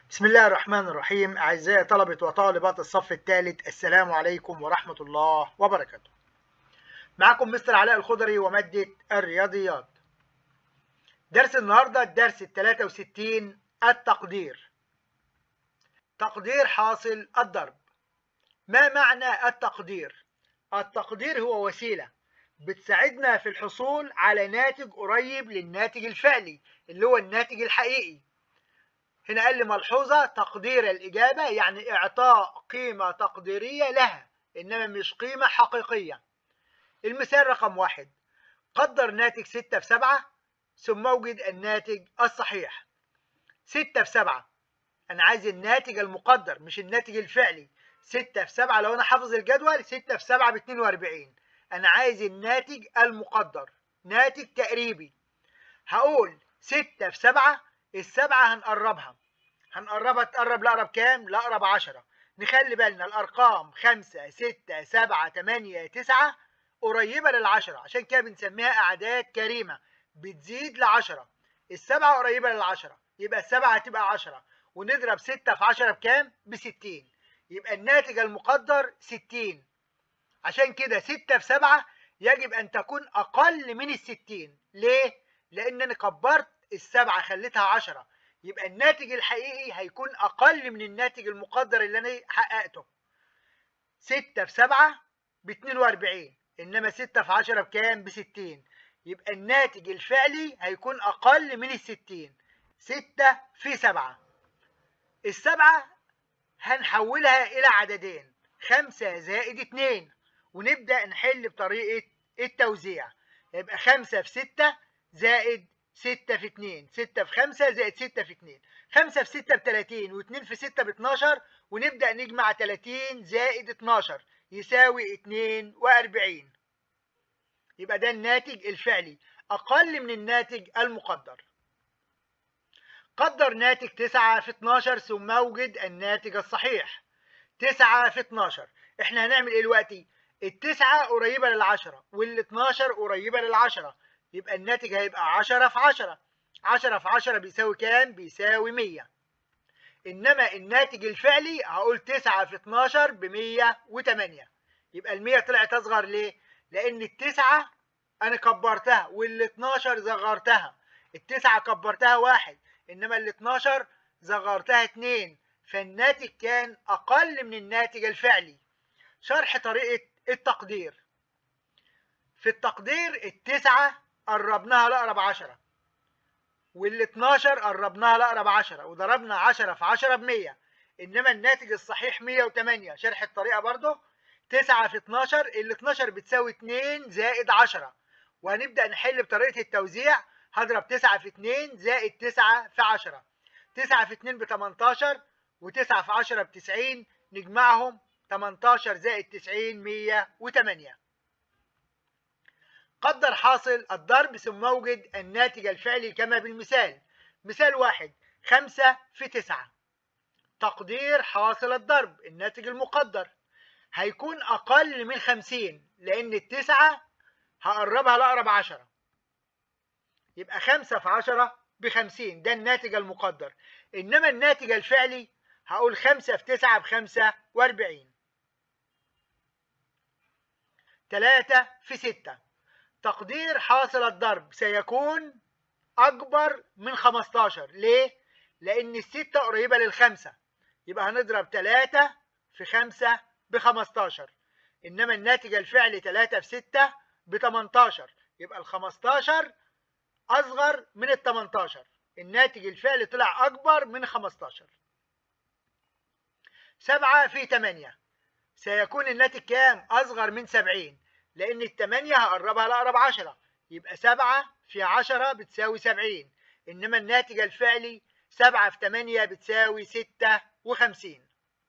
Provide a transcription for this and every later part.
بسم الله الرحمن الرحيم أعزائي طلبة وطالبات الصف الثالث السلام عليكم ورحمة الله وبركاته معكم مستر علاء الخضري ومادة الرياضيات درس النهاردة الدرس ال 63 التقدير تقدير حاصل الضرب ما معنى التقدير؟ التقدير هو وسيلة بتساعدنا في الحصول على ناتج قريب للناتج الفعلي اللي هو الناتج الحقيقي هنا قال لي ملحوظة تقدير الإجابة يعني إعطاء قيمة تقديرية لها إنما مش قيمة حقيقية المثال رقم واحد قدر ناتج ستة في سبعة ثم اوجد الناتج الصحيح ستة في سبعة أنا عايز الناتج المقدر مش الناتج الفعلي ستة في سبعة لو أنا حافظ الجدول ستة في سبعة باتنين وأربعين أنا عايز الناتج المقدر ناتج تقريبي هقول ستة في سبعة السبعة هنقربها هنقربها تقرب لأقرب كام؟ لأقرب عشرة نخلي بالنا الأرقام خمسة ستة سبعة تمانية تسعة قريبة للعشرة عشان كده بنسميها أعداد كريمة بتزيد لعشرة السبعة قريبة للعشرة يبقى السبعة هتبقى عشرة ونضرب ستة في عشرة بكام؟ بستين يبقى الناتج المقدر ستين عشان كده ستة في سبعة يجب أن تكون أقل من الستين ليه؟ لأن أنا كبرت السبعة خليتها عشرة يبقى الناتج الحقيقي هيكون أقل من الناتج المقدر اللي أنا حققته ستة في سبعة باتنين وأربعين إنما ستة في عشرة بكام؟ بستين يبقى الناتج الفعلي هيكون أقل من الستين ستة في سبعة السبعة هنحولها إلى عددين خمسة زائد اتنين ونبدأ نحل بطريقة التوزيع يبقى خمسة في ستة زائد ستة في اتنين ستة في خمسة زائد ستة في اتنين خمسة في ستة بتلاتين واتنين في ستة باتناشر ونبدأ نجمع تلاتين زائد اتناشر يساوي اتنين وأربعين يبقى ده الناتج الفعلي أقل من الناتج المقدر قدر ناتج تسعة في اتناشر ثم اوجد الناتج الصحيح تسعة في اتناشر احنا هنعمل ايه دلوقتي التسعة قريبة للعشرة والاتناشر قريبة للعشرة يبقى الناتج هيبقى عشرة في عشرة عشرة في عشرة بيساوي كام؟ بيساوي مية إنما الناتج الفعلي هقول تسعة في اتناشر بمية وتمانية يبقى المية طلعت أصغر ليه؟ لأن التسعة أنا كبرتها والاتناشر صغرتها التسعة كبرتها واحد إنما الاتناشر صغرتها اتنين فالناتج كان أقل من الناتج الفعلي شرح طريقة التقدير في التقدير التسعة قربناها لأقرب عشرة وال 12 قربناها لأقرب عشرة وضربنا عشرة في عشرة بمية إنما الناتج الصحيح مية وتمانية شرح الطريقة برضه تسعة في 12 ال 12 بتساوي اتنين زائد عشرة وهنبدأ نحل بطريقة التوزيع هضرب تسعة في اتنين زائد تسعة في عشرة تسعة في اتنين بتمنتاشر وتسعة في عشرة بتسعين نجمعهم تمنتاشر زائد تسعين مية وتمانية قدر حاصل الضرب ثم اوجد الناتج الفعلي كما بالمثال مثال واحد خمسة في تسعة تقدير حاصل الضرب الناتج المقدر هيكون أقل من خمسين لأن التسعة هقربها لأقرب عشرة يبقى خمسة في عشرة بخمسين ده الناتج المقدر إنما الناتج الفعلي هقول خمسة في تسعة بخمسة وأربعين تلاتة في ستة تقدير حاصل الضرب سيكون أكبر من 15 ليه؟ لأن الستة قريبة للخمسة يبقى هنضرب 3 في 5 ب 15 إنما الناتج الفعلي 3 في 6 ب 18 يبقى ال 15 أصغر من ال 18 الناتج الفعلي طلع أكبر من 15 7 في 8 سيكون الناتج كام؟ أصغر من 70 لأن التمانية هقربها لأقرب عشرة يبقى سبعة في عشرة بتساوي سبعين إنما الناتج الفعلي سبعة في تمانية بتساوي ستة وخمسين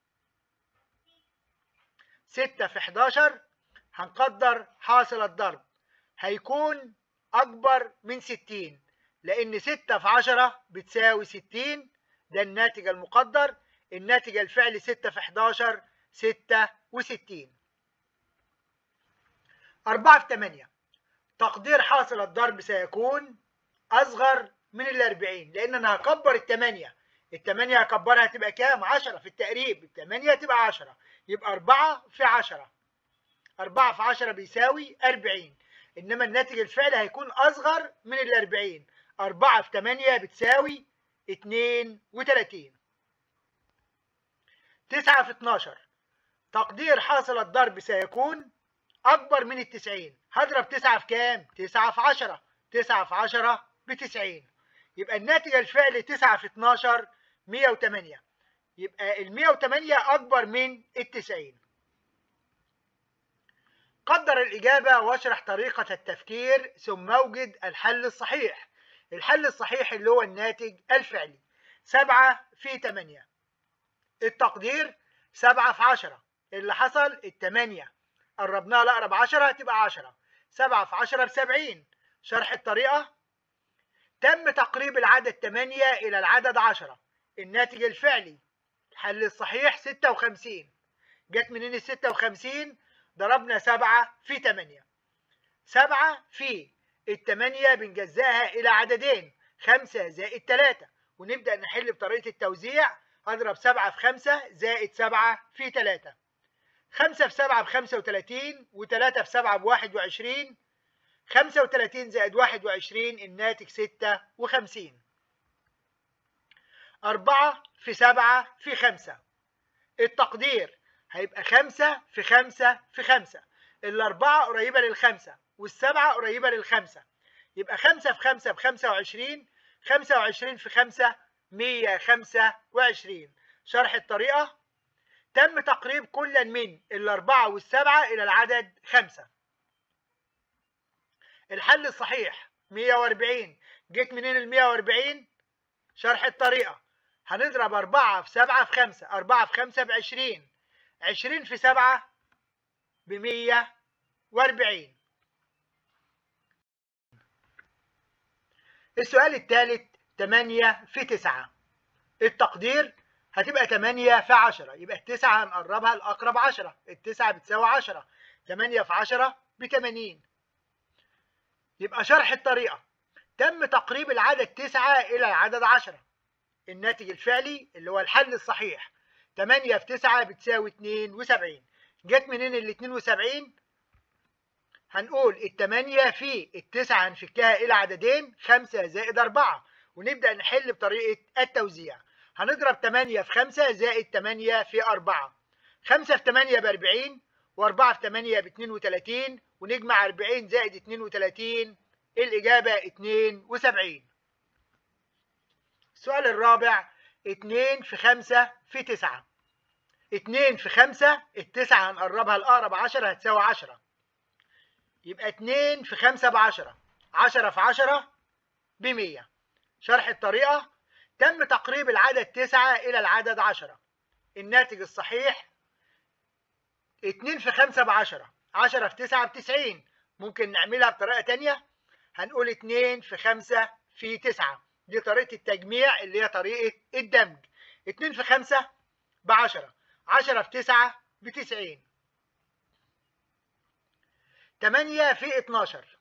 ستة في حداشر هنقدر حاصل الضرب هيكون أكبر من ستين لأن ستة في عشرة بتساوي ستين ده الناتج المقدر الناتج الفعلي ستة في حداشر ستة وستين أربعة في تمانية تقدير حاصل الضرب سيكون أصغر من الأربعين لأن أنا هكبر التمانية التمانية هكبرها تبقى كام؟ 10 في التقريب التمانية تبقى 10 يبقى 4 في 10 4 في 10 بيساوي 40 إنما الناتج الفعلي هيكون أصغر من ال 40 4 في 8 بتساوي 32 9 في 12 تقدير حاصل الضرب سيكون أكبر من التسعين هضرب تسعة في كام؟ تسعة في عشرة تسعة في عشرة بتسعين يبقى الناتج الفعلي تسعة في اتناشر مية وتمانية يبقى المية وتمانية أكبر من التسعين قدر الإجابة واشرح طريقة التفكير ثم اوجد الحل الصحيح الحل الصحيح اللي هو الناتج الفعلي سبعة في تمانية التقدير سبعة في عشرة اللي حصل التمانية قربناها لأقرب عشرة تبقى عشرة سبعة في عشرة بسبعين شرح الطريقة تم تقريب العدد تمانية إلى العدد عشرة الناتج الفعلي الحل الصحيح ستة وخمسين جت منين الستة وخمسين ضربنا سبعة في تمانية سبعة في التمانية بنجزاها إلى عددين خمسة زائد تلاتة ونبدأ نحل بطريقة التوزيع هضرب سبعة في خمسة زائد سبعة في تلاتة خمسة في سبعة بخمسة وتلاتين وتلاتة في سبعة بواحد وعشرين خمسة وتلاتين زائد واحد وعشرين الناتج ستة وخمسين أربعة في سبعة في خمسة التقدير هيبقى خمسة في خمسة في خمسة الأربعة قريبة للخمسة والسبعة قريبة للخمسة يبقى خمسة في خمسة بخمسة وعشرين خمسة وعشرين في خمسة مية خمسة وعشرين شرح الطريقة تم تقريب كل من الأربعة والسبعة إلى العدد خمسة الحل الصحيح 140 جيت منين ال 140 شرح الطريقة هنضرب 4 في 7 في 5 4 في 5 ب 20 20 في 7 ب 140 السؤال الثالث 8 في 9 التقدير هتبقى 8 في 10 يبقى التسعة هنقربها لأقرب 10 التسعة بتساوي 10 8 في 10 ب 80 يبقى شرح الطريقة تم تقريب العدد 9 إلى العدد 10 الناتج الفعلي اللي هو الحل الصحيح 8 في 9 بتساوي 72 جت منين ال 72 هنقول التمانية في التسعة هنفكها إلى عددين خمسة زائد أربعة ونبدأ نحل بطريقة التوزيع هنضرب 8 في 5 زائد 8 في 4 5 في 8 ب 40 و4 في 8 ب 32 ونجمع 40 زائد 32 الإجابة 72 السؤال الرابع 2 في 5 في 9 2 في 5 التسعة هنقربها لأقرب 10 هتساوي 10 يبقى 2 في 5 ب 10 10 في 10 ب 100 شرح الطريقة تم تقريب العدد 9 إلى العدد 10 الناتج الصحيح 2 في 5 ب 10 10 في 9 ب 90 ممكن نعملها بطريقة تانية هنقول 2 في 5 في 9 دي طريقة التجميع اللي هي طريقة الدمج 2 في 5 ب 10 10 في 9 ب 90 8 في 12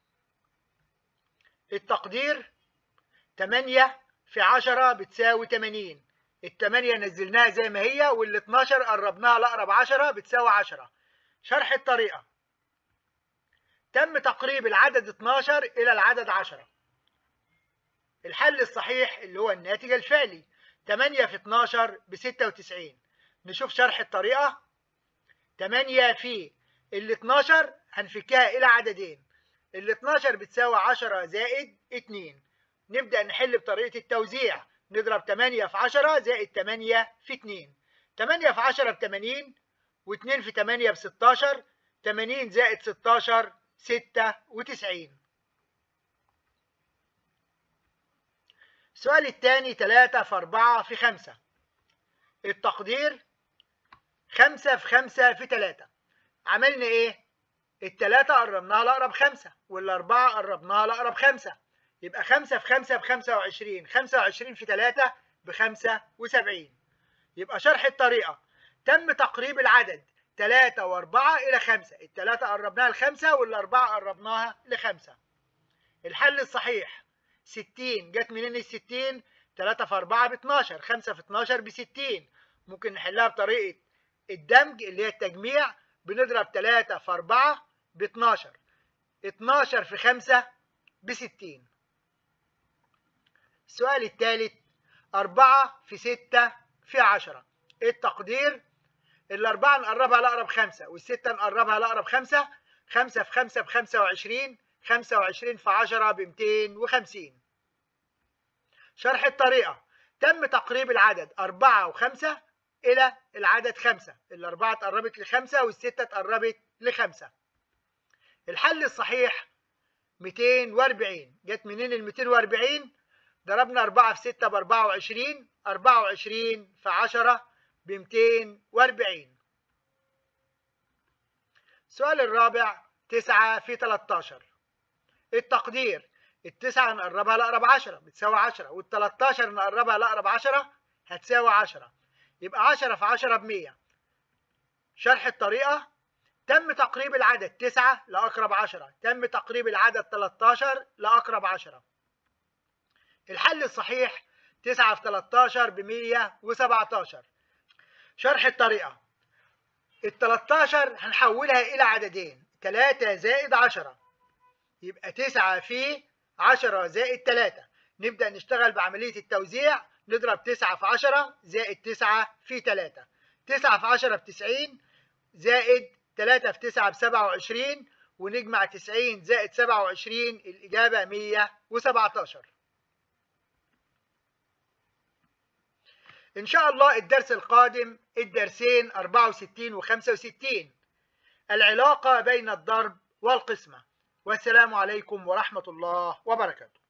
التقدير 8 في 10 بتساوي 80 التمانية نزلناها زي ما هي وال 12 قربناها لأقرب 10 بتساوي 10 شرح الطريقة تم تقريب العدد 12 إلى العدد 10 الحل الصحيح اللي هو الناتج الفعلي 8 في 12 ب 96 نشوف شرح الطريقة 8 في ال 12 هنفكها إلى عددين ال 12 بتساوي 10 زائد 2 نبدأ نحل بطريقة التوزيع نضرب 8 في 10 زائد 8 في 2 8 في 10 ب 80 و2 في 8 ب 16 80 زائد 16 96 السؤال الثاني 3 في 4 في 5 التقدير 5 في 5 في 3 عملنا ايه؟ التلاتة قربناها لأقرب خمسة والأربعة قربناها لأقرب خمسة يبقى خمسة في خمسة بخمسة وعشرين خمسة وعشرين في تلاتة بخمسة وسبعين يبقى شرح الطريقة تم تقريب العدد تلاتة وأربعة إلى خمسة التلاتة قربناها لخمسة والأربعة قربناها لخمسة الحل الصحيح ستين جت منين الستين 3 في 4 ب 12 5 في 12 ب 60 ممكن نحلها بطريقة الدمج اللي هي التجميع بنضرب 3 في 4 ب 12 12 في 5 ب 60 السؤال الثالث 4 في 6 في 10 التقدير الأربعة نقربها لأقرب خمسة والستة نقربها لأقرب خمسة خمسة في خمسة بخمسة وعشرين خمسة وعشرين في عشرة بمتين وخمسين شرح الطريقة تم تقريب العدد أربعة وخمسة إلى العدد خمسة الأربعة اتقربت لخمسة والستة اتقربت لخمسة الحل الصحيح 240 جت منين ال 240 ضربنا 4 في 6 ب 24 24 في 10 ب 240 السؤال الرابع 9 في 13 التقدير التسعة نقربها لأقرب 10 بتساوي 10 وال 13 نقربها لأقرب 10 هتساوي 10 يبقى 10 في 10 ب 100 شرح الطريقة تم تقريب العدد 9 لأقرب 10 تم تقريب العدد 13 لأقرب 10 الحل الصحيح 9 في 13 ب 117 شرح الطريقة ال 13 هنحولها إلى عددين 3 زائد 10 يبقى 9 في 10 زائد 3 نبدأ نشتغل بعملية التوزيع نضرب 9 في 10 زائد 9 في 3 9 في 10 ب 90 زائد 3 في 9 ب 27 ونجمع 90 زائد 27 الإجابة 117 إن شاء الله الدرس القادم الدرسين 64 و 65 العلاقة بين الضرب والقسمة والسلام عليكم ورحمة الله وبركاته